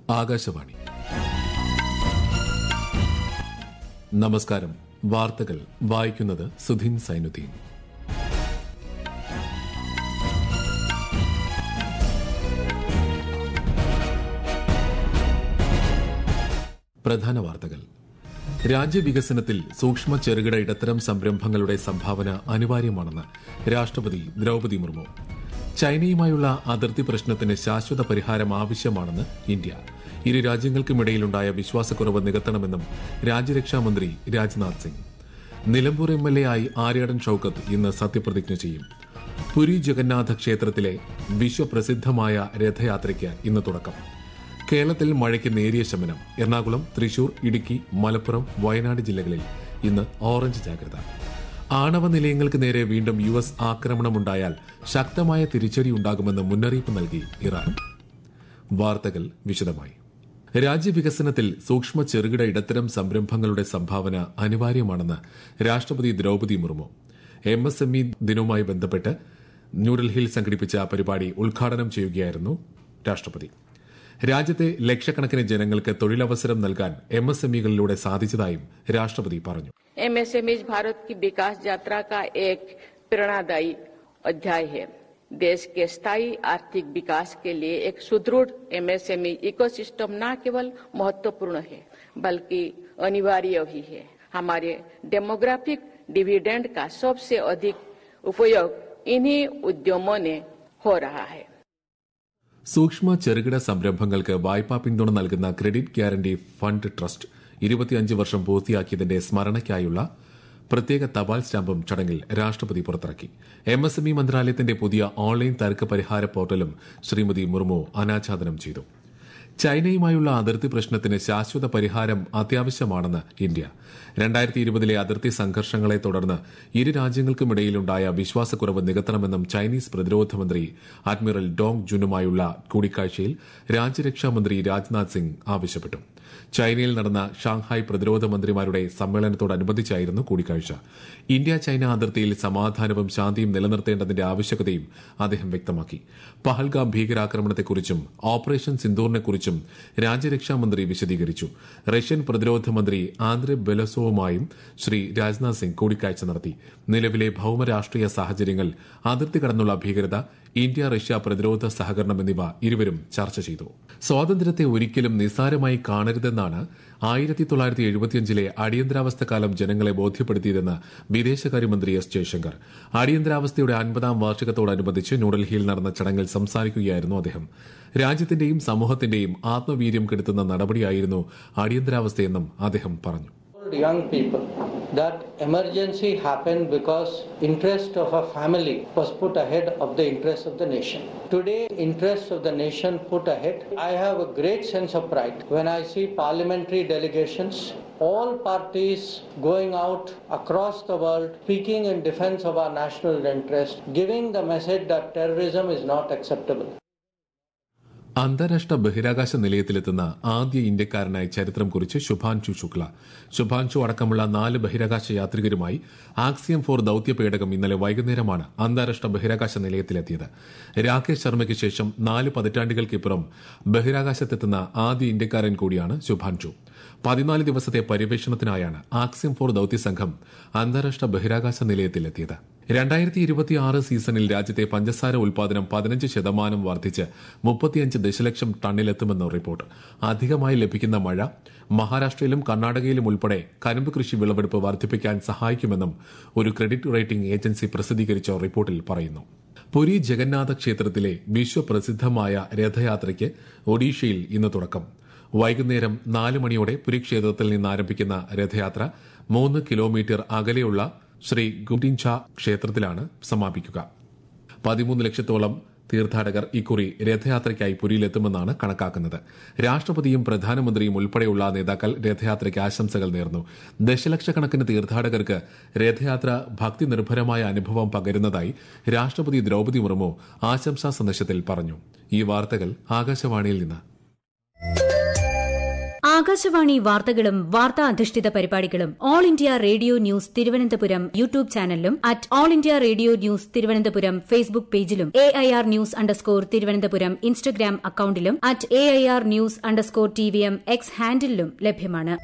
ആകാശവാണി നമസ്കാരം വാർത്തകൾ വായിക്കുന്നത് സുധീൻ സൈനുദ്ദീൻ പ്രധാന വാർത്തകൾ രാജ്യവികസനത്തിൽ സൂക്ഷ്മ ചെറുകിട ഇടത്തരം സംരംഭങ്ങളുടെ സംഭാവന അനിവാര്യമാണെന്ന് രാഷ്ട്രപതി ദ്രൌപതി മുർമു ചൈനയുമായുള്ള അതിർത്തി പ്രശ്നത്തിന് ശാശ്വത പരിഹാരം ആവശ്യമാണെന്ന് ഇന്ത്യ ഇരു രാജ്യങ്ങൾക്കുമിടയിലുണ്ടായ വിശ്വാസക്കുറവ് നികത്തണമെന്നും രാജ്യരക്ഷാമന്ത്രി Rajnath Singh Nilambur M L A ആയി ആര്യാടൻ ഷൌക്കത്ത് ഇന്ന് സത്യപ്രതിജ്ഞ ചെയ്യും പുരി ജഗന്നാഥ ക്ഷേത്രത്തിലെ വിശ്വപ്രസിദ്ധമായ രഥയാത്രയ്ക്ക് ഇന്ന് തുടക്കം കേരളത്തിൽ മഴയ്ക്ക് നേരിയ ശമനം എറണാകുളം തൃശൂർ ഇടുക്കി മലപ്പുറം വയനാട് ജില്ലകളിൽ ഇന്ന് ഓറഞ്ച് ജാഗ്രത ആണവ നിലയങ്ങൾക്ക് നേരെ വീണ്ടും യു എസ് ആക്രമണമുണ്ടായാൽ ശക്തമായ തിരിച്ചടി ഉണ്ടാകുമെന്ന് മുന്നറിയിപ്പ് നൽകി ഇറാൻ വാർത്തകൾ വിശദമായി രാജ്യവികസനത്തിൽ സൂക്ഷ്മ ചെറുകിട ഇടത്തരം സംരംഭങ്ങളുടെ സംഭാവന അനിവാര്യമാണെന്ന് രാഷ്ട്രപതി Droupadi Murmu M S M E ദിനവുമായി ബന്ധപ്പെട്ട് ന്യൂഡൽഹിയിൽ സംഘടിപ്പിച്ച പരിപാടി ഉദ്ഘാടനം ചെയ്യുകയായിരുന്നു രാഷ്ട്രപതി രാജ്യത്തെ ലക്ഷക്കണക്കിന് ജനങ്ങൾക്ക് തൊഴിലവസരം നൽകാൻ എം എസ് എം ഇകളിലൂടെ സാധിച്ചതായും രാഷ്ട്രപതി പറഞ്ഞു एमएसएमई भारत की विकास यात्रा का एक प्रेरणादायी अध्याय है देश के स्थायी आर्थिक विकास के लिए एक सुदृढ़ एमएसएमई इकोसिस्टम न केवल महत्वपूर्ण है बल्कि अनिवार्य भी है हमारे डेमोग्राफिक डिविडेंड का सबसे अधिक उपयोग इन्हीं उद्यमों ने हो रहा है സൂക്ഷ്മ ചെറുകിട സംരംഭങ്ങൾക്ക് വായ്പാ പിന്തുണ നൽകുന്ന ക്രെഡിറ്റ് ഗ്യാരണ്ടി ഫണ്ട് ട്രസ്റ്റ് ഇരുപത്തിയഞ്ച് വർഷം പൂർത്തിയാക്കിയതിന്റെ സ്മരണയ്ക്കായുള്ള പ്രത്യേക തപാൽ സ്റ്റാമ്പും ചടങ്ങിൽ രാഷ്ട്രപതി പുറത്തിറക്കി എം എസ് എം ഇ മന്ത്രാലയത്തിന്റെ പുതിയ ഓൺലൈൻ തർക്ക പരിഹാര പോർട്ടലും ശ്രീമതി മുർമു അനാച്ഛാദനം ചെയ്തു ചൈനയുമായുള്ള അതിർത്തി പ്രശ്നത്തിന് ശാശ്വത പരിഹാരം അത്യാവശ്യമാണെന്ന് ഇന്ത്യ രണ്ടായിരത്തി ഇരുപതിലെ അതിർത്തി സംഘർഷങ്ങളെ തുടർന്ന് ഇരു രാജ്യങ്ങൾക്കുമിടയിലുണ്ടായ വിശ്വാസക്കുറവ് നികത്തണമെന്നും ചൈനീസ് പ്രതിരോധ മന്ത്രി അഡ്മിറൽ ഡോങ് ജുനുമായുള്ള കൂടിക്കാഴ്ചയിൽ രാജ്യരക്ഷാമന്ത്രി രാജ്നാഥ് സിംഗ് ആവശ്യപ്പെട്ടു ചൈനയിൽ നടന്ന ഷാങ്ഹായ് പ്രതിരോധ മന്ത്രിമാരുടെ സമ്മേളനത്തോടനുബന്ധിച്ചായിരുന്നു കൂടിക്കാഴ്ച ഇന്ത്യ ചൈന അതിർത്തിയിൽ സമാധാനവും ശാന്തിയും നിലനിർത്തേണ്ടതിന്റെ ആവശ്യകതയും അദ്ദേഹം വ്യക്തമാക്കി പഹൽഗാം ഭീകരാക്രമണത്തെക്കുറിച്ചും ഓപ്പറേഷൻ സിന്ദൂറിനെക്കുറിച്ചും രാജ്യരക്ഷാമന്ത്രി വിശദീകരിച്ചു റഷ്യൻ പ്രതിരോധ മന്ത്രി ആന്ദ്രെ ബെലസോവുമായും ശ്രീ രാജ്നാഥ് സിംഗ് കൂടിക്കാഴ്ച നടത്തി നിലവിലെ ഭൌമരാഷ്ട്രീയ സാഹചര്യങ്ങൾ അതിർത്തി കടന്നുള്ള ഭീകരത ഇന്ത്യ റഷ്യ പ്രതിരോധ സഹകരണം എന്നിവ ഇരുവരും ചർച്ച ചെയ്തു സ്വാതന്ത്ര്യത്തെ ഒരിക്കലും നിസ്സാരമായി കാണരുതെന്നാണ് ആയിരത്തി തൊള്ളായിരത്തി എഴുപത്തിയഞ്ചിലെ അടിയന്തരാവസ്ഥ കാലം ജനങ്ങളെ ബോധ്യപ്പെടുത്തിയതെന്ന് വിദേശകാര്യമന്ത്രി എസ് ജയശങ്കർ അടിയന്തരാവസ്ഥയുടെ അൻപതാം വാർഷികത്തോടനുബന്ധിച്ച് ന്യൂഡൽഹിയിൽ നടന്ന ചടങ്ങിൽ സംസാരിക്കുകയായിരുന്നു അദ്ദേഹം രാജ്യത്തിന്റെയും സമൂഹത്തിന്റെയും ആത്മവീര്യം കെടുത്തുന്ന നടപടിയായിരുന്നു അടിയന്തരാവസ്ഥയെന്നും അദ്ദേഹം പറഞ്ഞു told young people that emergency happened because interest of a family was put ahead of the interest of the nation. Today, interest of the nation put ahead. I have a great sense of pride when I see parliamentary delegations, all parties going out across the world speaking in defense of our national interest, giving the message that terrorism is not acceptable. അന്താരാഷ്ട്ര ബഹിരാകാശ നിലയത്തിലെത്തുന്ന ആദ്യ ഇന്ത്യക്കാരനായി ചരിത്രം കുറിച്ച് ശുഭാൻഷു ശുക്ല ശുഭാൻഷു അടക്കമുള്ള നാല് ബഹിരാകാശ യാത്രികരുമായി axiom four ദൌത്യ പേടകം ഇന്നലെ വൈകുന്നേരമാണ് അന്താരാഷ്ട്ര ബഹിരാകാശ നിലയത്തിലെത്തിയത് രാകേഷ് ശർമ്മയ്ക്ക് ശേഷം നാല് പതിറ്റാണ്ടുകൾക്കിപ്പുറം ബഹിരാകാശത്തെത്തുന്ന ആദ്യ ഇന്ത്യക്കാരൻ കൂടിയാണ് ശുഭാൻഷു പതിനാല് ദിവസത്തെ പര്യവേഷണത്തിനായാണ് ആക്സിയം ഫോർ ദൌത്യ സംഘം അന്താരാഷ്ട്ര ബഹിരാകാശ നിലയത്തിലെത്തിയത് രണ്ടായിരത്തി ഇരുപത്തിയാറ് സീസണിൽ രാജ്യത്തെ പഞ്ചസാര ഉൽപാദനം പതിനഞ്ച് ശതമാനം വർദ്ധിച്ച് മുപ്പത്തിയഞ്ച് ദശലക്ഷം ടണ്ണിലെത്തുമെന്ന് റിപ്പോർട്ട് അധികമായി ലഭിക്കുന്ന മഴ മഹാരാഷ്ട്രയിലും കർണാടകയിലും ഉൾപ്പെടെ കരിമ്പ് കൃഷി വിളവെടുപ്പ് വർദ്ധിപ്പിക്കാൻ സഹായിക്കുമെന്നും ഒരു ക്രെഡിറ്റ് റേറ്റിംഗ് ഏജൻസി പ്രസിദ്ധീകരിച്ച റിപ്പോർട്ടിൽ പറയുന്നു പുരി ജഗന്നാഥ ക്ഷേത്രത്തിലെ വിശ്വപ്രസിദ്ധമായ രഥയാത്രയ്ക്ക് ഒഡീഷയിൽ ഇന്ന് തുടക്കം വൈകുന്നേരം നാല് മണിയോടെ പുരി ക്ഷേത്രത്തിൽ നിന്ന് ആരംഭിക്കുന്ന രഥയാത്ര മൂന്ന് കിലോമീറ്റർ അകലെയുള്ള ശ്രീ ഗുഡിൻച ക്ഷേത്രത്തിലാണ് സമാപിക്കുക പതിമൂന്ന് ലക്ഷത്തോളം തീർത്ഥാടകർ ഇക്കുറി രഥയാത്രയ്ക്കായി പുരിയിലെത്തുമെന്നാണ് കണക്കാക്കുന്നത് രാഷ്ട്രപതിയും പ്രധാനമന്ത്രിയും ഉൾപ്പെടെയുള്ള നേതാക്കൾ രഥയാത്രയ്ക്ക് ആശംസകൾ നേർന്നു ദശലക്ഷക്കണക്കിന് തീർത്ഥാടകർക്ക് രഥയാത്ര ഭക്തി നിർഭരമായ അനുഭവം പകരുന്നതായി രാഷ്ട്രപതി ദ്രൌപതി മുർമു ആശംസാ സന്ദേശത്തിൽ പറഞ്ഞു ഈ വാർത്തകൾ ആകാശവാണിയിൽ നിന്ന് ആകാശവാണി വാർത്തകളും വാർത്താ അധിഷ്ഠിത പരിപാടികളും all India radio news Thiruvananthapuram YouTube ചാനലിലും at all India radio news Thiruvananthapuram Facebook പേജിലും A I R news underscore Thiruvananthapuram Instagram അക്കൌണ്ടിലും at A I R news underscore T V M X ഹാൻഡിലും ലഭ്യമാണ്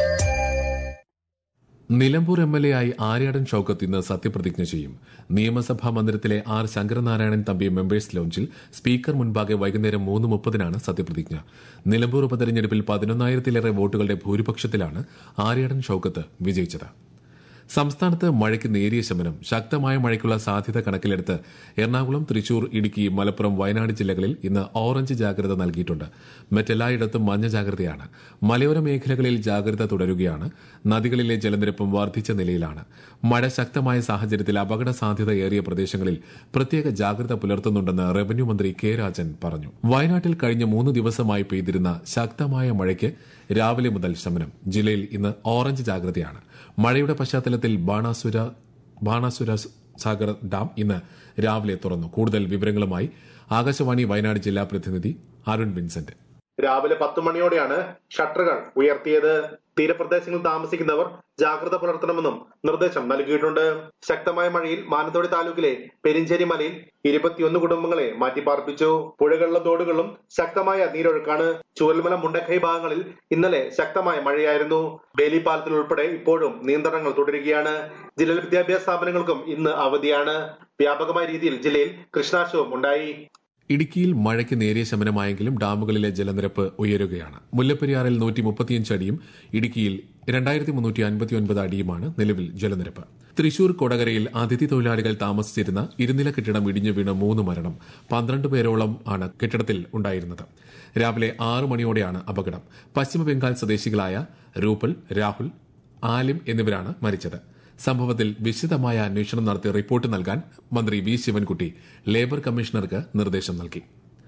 നിലമ്പൂർ എം എൽ എ ആയി ആര്യാടൻ ഷൌക്കത്ത് ഇന്ന് സത്യപ്രതിജ്ഞ ചെയ്യും നിയമസഭാ മന്ദിരത്തിലെ ആർ ശങ്കരനാരായണൻ തമ്പി മെമ്പേഴ്സ് ലോഞ്ചിൽ സ്പീക്കർ മുൻപാകെ വൈകുന്നേരം മൂന്ന് മുപ്പതിനാണ് സത്യപ്രതിജ്ഞ നിലമ്പൂർ ഉപതെരഞ്ഞെടുപ്പിൽ പതിനൊന്നായിരത്തിലേറെ വോട്ടുകളുടെ ഭൂരിപക്ഷത്തിലാണ് ആര്യാടൻ ഷൌക്കത്ത് വിജയിച്ചത് സംസ്ഥാനത്ത് മഴയ്ക്ക് നേരിയ ശമനം ശക്തമായ മഴയ്ക്കുള്ള സാധ്യത കണക്കിലെടുത്ത് എറണാകുളം തൃശൂർ ഇടുക്കി മലപ്പുറം വയനാട് ജില്ലകളിൽ ഇന്ന് ഓറഞ്ച് ജാഗ്രത നൽകിയിട്ടുണ്ട് മറ്റെല്ലായിടത്തും മഞ്ഞ ജാഗ്രതയാണ് മലയോര മേഖലകളിൽ ജാഗ്രത തുടരുകയാണ് നദികളിലെ ജലനിരപ്പും വർദ്ധിച്ച നിലയിലാണ് മഴ ശക്തമായ സാഹചര്യത്തിൽ അപകട സാധ്യത ഏറിയ പ്രദേശങ്ങളിൽ പ്രത്യേക ജാഗ്രത പുലർത്തുന്നുണ്ടെന്ന് റവന്യൂ മന്ത്രി കെ രാജൻ പറഞ്ഞു വയനാട്ടിൽ കഴിഞ്ഞ മൂന്ന് ദിവസമായി പെയ്തിരുന്ന ശക്തമായ മഴയ്ക്ക് രാവിലെ മുതൽ ശമനം ജില്ലയിൽ ഇന്ന് ഓറഞ്ച് ജാഗ്രതയാണ് മഴയുടെ പശ്ചാത്തലത്തിൽ ബാണാസുര ബാണാസുര സാഗർ ഡാം ഇന്ന് രാവിലെ തുറന്നു കൂടുതൽ വിവരങ്ങളുമായി ആകാശവാണി വയനാട് ജില്ലാ പ്രതിനിധി അരുൺ വിൻസെന്റ് രാവിലെ പത്ത് മണിയോടെയാണ് ഷട്ടറുകൾ ഉയർത്തിയത് തീരപ്രദേശങ്ങളിൽ താമസിക്കുന്നവർ ജാഗ്രത പുലർത്തണമെന്നും നിർദ്ദേശം നൽകിയിട്ടുണ്ട് ശക്തമായ മഴയിൽ മാനന്തവാടി താലൂക്കിലെ പെരിഞ്ചേരി മലയിൽ ഇരുപത്തിയൊന്ന് കുടുംബങ്ങളെ മാറ്റിപ്പാർപ്പിച്ചു പുഴകളിലും തോടുകളിലും ശക്തമായ നീരൊഴുക്കാണ് ചൂരൽമല മുണ്ടക്കൈ ഭാഗങ്ങളിൽ ഇന്നലെ ശക്തമായ മഴയായിരുന്നു ബേലി പാലത്തിൽ ഉൾപ്പെടെ ഇപ്പോഴും നിയന്ത്രണങ്ങൾ തുടരുകയാണ് ജില്ലയിൽ വിദ്യാഭ്യാസ സ്ഥാപനങ്ങൾക്കും ഇന്ന് അവധിയാണ് വ്യാപകമായ രീതിയിൽ ജില്ലയിൽ കൃഷ്ണാശവും ഉണ്ടായി ഇടുക്കിയിൽ മഴയ്ക്ക് നേരിയ ശമനമായെങ്കിലും ഡാമുകളിലെ ജലനിരപ്പ് ഉയരുകയാണ് മുല്ലപ്പെരിയാറിൽ നൂറ്റി മുപ്പത്തിയഞ്ച് അടിയും ഇടുക്കിയിൽ രണ്ടായിരത്തി മുന്നൂറ്റി അൻപത്തിയൊൻപത് അടിയുമാണ് നിലവിൽ ജലനിരപ്പ് തൃശൂർ കൊടകരയിൽ അതിഥി തൊഴിലാളികൾ താമസിച്ചിരുന്ന ഇരുനില കെട്ടിടം ഇടിഞ്ഞു വീണ് മൂന്ന് മരണം പന്ത്രണ്ട് പേരോളം ആണ് കെട്ടിടത്തിൽ ഉണ്ടായിരുന്നത് രാവിലെ ആറ് മണിയോടെയാണ് അപകടം പശ്ചിമബംഗാൾ സ്വദേശികളായ രൂപൽ രാഹുൽ ആലിം എന്നിവരാണ് മരിച്ചത് സംഭവത്തിൽ വിശദമായ അന്വേഷണം നടത്തി റിപ്പോർട്ട് നൽകാൻ മന്ത്രി വി ശിവൻകുട്ടി ലേബർ കമ്മീഷണർക്ക് നിർദ്ദേശം നൽകി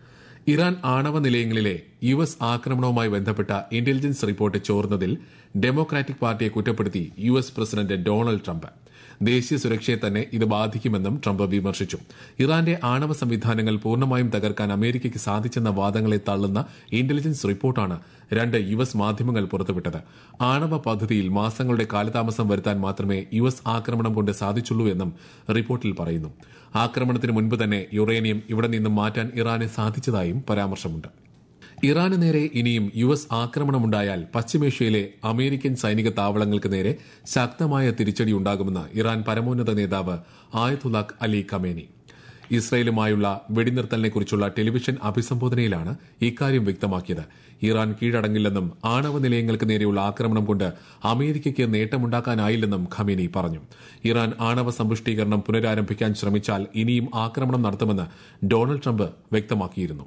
ഇറാൻ ആണവ നിലയങ്ങളിലെ യു എസ് ആക്രമണവുമായി ബന്ധപ്പെട്ട ഇന്റലിജൻസ് റിപ്പോർട്ട് ചോർന്നതിൽ ഡെമോക്രാറ്റിക് പാർട്ടിയെ കുറ്റപ്പെടുത്തി U S president Donald Trump ദേശീയ സുരക്ഷയെ തന്നെ ഇത് ബാധിക്കുമെന്നും ട്രംപ് വിമർശിച്ചു ഇറാന്റെ ആണവ സംവിധാനങ്ങൾ പൂർണ്ണമായും തകർക്കാൻ അമേരിക്കയ്ക്ക് സാധിച്ചെന്ന വാദങ്ങളെ തള്ളുന്ന ഇന്റലിജൻസ് റിപ്പോർട്ടാണ് രണ്ട് യു എസ് മാധ്യമങ്ങൾ പുറത്തുവിട്ടത് ആണവ പദ്ധതിയിൽ മാസങ്ങളുടെ കാലതാമസം വരുത്താൻ മാത്രമേ യു എസ് ആക്രമണം കൊണ്ട് സാധിച്ചുള്ളൂ എന്നും റിപ്പോർട്ടിൽ പറയുന്നു ആക്രമണത്തിന് മുൻപ് തന്നെ യുറേനിയം ഇവിടെ നിന്നും മാറ്റാൻ ഇറാന് സാധിച്ചതായും പരാമർശമുണ്ട് ഇറാന് നേരെ ഇനിയും യു എസ് ആക്രമണമുണ്ടായാൽ പശ്ചിമേഷ്യയിലെ അമേരിക്കൻ സൈനിക താവളങ്ങൾക്ക് നേരെ ശക്തമായ തിരിച്ചടിയുണ്ടാകുമെന്ന് ഇറാൻ പരമോന്നത നേതാവ് ആയതുല്ലാഖ് അലി കമേനി ഇസ്രയേലുമായുള്ള വെടിനിർത്തലിനെക്കുറിച്ചുള്ള ടെലിവിഷൻ അഭിസംബോധനയിലാണ് ഇക്കാര്യം വ്യക്തമാക്കിയത് ഇറാൻ കീഴടങ്ങില്ലെന്നും ആണവ നിലയങ്ങൾക്ക് നേരെയുള്ള ആക്രമണം കൊണ്ട് അമേരിക്കയ്ക്ക് നേട്ടമുണ്ടാക്കാനായില്ലെന്നും ഖമേനി പറഞ്ഞു ഇറാൻ ആണവ സമ്പുഷ്ടീകരണം പുനരാരംഭിക്കാൻ ശ്രമിച്ചാൽ ഇനിയും ആക്രമണം നടത്തുമെന്ന് ഡൊണാൾഡ് ട്രംപ് വ്യക്തമാക്കിയിരുന്നു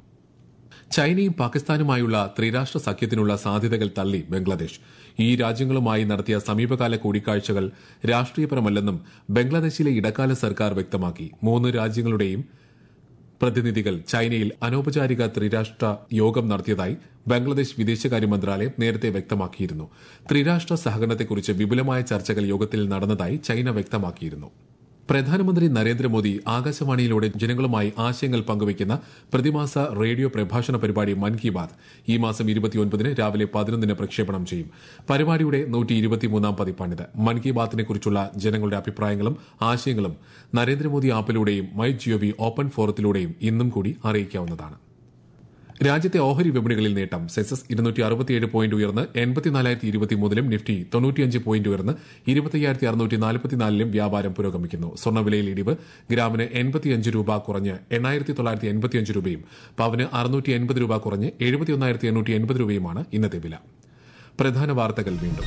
ചൈനയും പാകിസ്ഥാനുമായുള്ള ത്രിരാഷ്ട്ര സഖ്യത്തിനുള്ള സാധ്യതകൾ തള്ളി ബംഗ്ലാദേശ് ഈ രാജ്യങ്ങളുമായി നടത്തിയ സമീപകാല കൂടിക്കാഴ്ചകൾ രാഷ്ട്രീയപരമല്ലെന്നും ബംഗ്ലാദേശിലെ ഇടക്കാല സർക്കാർ വ്യക്തമാക്കി മൂന്ന് രാജ്യങ്ങളുടെയും പ്രതിനിധികൾ ചൈനയിൽ അനൌപചാരിക ത്രിരാഷ്ട്ര യോഗം നടത്തിയതായി ബംഗ്ലാദേശ് വിദേശകാര്യ മന്ത്രാലയം നേരത്തെ വ്യക്തമാക്കിയിരുന്നു ത്രിരാഷ്ട്ര സഹകരണത്തെക്കുറിച്ച് വിപുലമായ ചർച്ചകൾ യോഗത്തിൽ നടന്നതായി ചൈന വ്യക്തമാക്കിയിരുന്നു പ്രധാനമന്ത്രി നരേന്ദ്രമോദി ആകാശവാണിയിലൂടെ ജനങ്ങളുമായി ആശയങ്ങൾ പങ്കുവയ്ക്കുന്ന പ്രതിമാസ റേഡിയോ പ്രഭാഷണ പരിപാടി മൻ കി ബാത് ഈ മാസം ഇരുപത്തിയൊൻപതിന് രാവിലെ പതിനൊന്നിന് പ്രക്ഷേപണം ചെയ്യും പരിപാടിയുടെ നൂറ്റി ഇരുപത്തിമൂന്നാം പതിപ്പാണിത് മൻ കി ബാത്തിനെക്കുറിച്ചുള്ള ജനങ്ങളുടെ അഭിപ്രായങ്ങളും ആശയങ്ങളും നരേന്ദ്രമോദി ആപ്പിലൂടെയും മൈ ജിഒവി ഓപ്പൺ ഫോറത്തിലൂടെയും ഇന്നും കൂടി അറിയിക്കാവുന്നതാണ് രാജ്യത്തെ ഓഹരി വിപണികളിൽ നേട്ടം സെൻസസ് ഇരുന്നൂറ്റി അറുപത്തിയേഴ് പോയിന്റ് ഉയർന്ന് എൺപത്തിനാലായിരത്തി ഇരുപത്തിമൂന്നിലും നിഫ്റ്റി തൊണ്ണൂറ്റിയഞ്ച് പോയിന്റ് ഉയർന്ന് ഇരുപത്തിയ്യായിരത്തി അറുന്നൂറ്റി നാൽപ്പത്തിനാലിലും വ്യാപാരം പുരോഗമിക്കുന്നു സ്വർണ്ണവിലയിൽ ഇടിവ് ഗ്രാമിന് എൺപത്തിയഞ്ച് രൂപ കുറഞ്ഞ് എണ്ണായിരത്തി തൊള്ളായിരത്തി എൺപത്തിയഞ്ച് രൂപയും പവന് അറുന്നൂറ്റി എൺപത് രൂപ കുറഞ്ഞ് എഴുപത്തിയൊന്നായിരത്തി എണ്ണൂറ്റി എൺപത് രൂപയുമാണ് ഇന്നത്തെ വില പ്രധാന വാർത്തകൾ വീണ്ടും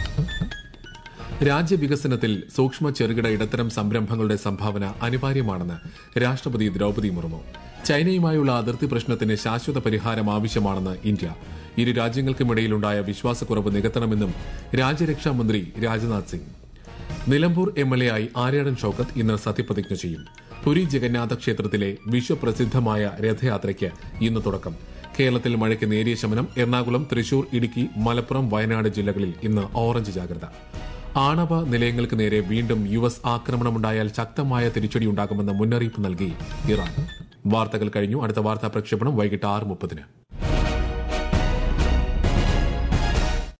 രാജ്യവികസനത്തിൽ സൂക്ഷ്മ ചെറുകിട ഇടത്തരം സംരംഭങ്ങളുടെ സംഭാവന അനിവാര്യമാണെന്ന് രാഷ്ട്രപതി ദ്രൌപതി മുർമു ചൈനയുമായുള്ള അതിർത്തി പ്രശ്നത്തിന് ശാശ്വത പരിഹാരം ആവശ്യമാണെന്ന് ഇന്ത്യ ഇരു രാജ്യങ്ങൾക്കുമിടയിലുണ്ടായ വിശ്വാസക്കുറവ് നികത്തണമെന്നും രാജ്യരക്ഷാ മന്ത്രി Rajnath Singh Nilambur M L A ആയി ആര്യാടൻ ഷൌക്കത്ത് ഇന്ന് സത്യപ്രതിജ്ഞ ചെയ്യും പുരി ജഗന്നാഥ ക്ഷേത്രത്തിലെ വിശ്വപ്രസിദ്ധമായ രഥയാത്രയ്ക്ക് ഇന്ന് തുടക്കം കേരളത്തിൽ മഴയ്ക്ക് നേരിയ ശമനം എറണാകുളം തൃശൂർ ഇടുക്കി മലപ്പുറം വയനാട് ജില്ലകളിൽ ഇന്ന് ഓറഞ്ച് ജാഗ്രത ആണവ നിലയങ്ങൾക്ക് നേരെ വീണ്ടും യു എസ് ആക്രമണമുണ്ടായാൽ ശക്തമായ തിരിച്ചടിയുണ്ടാകുമെന്ന മുന്നറിയിപ്പ് നൽകി ഇറാൻ വാർത്തകൾ കഴിഞ്ഞു അടുത്ത വാർത്താ പ്രക്ഷേപണം വൈകിട്ട് ആറ് മുപ്പതിന്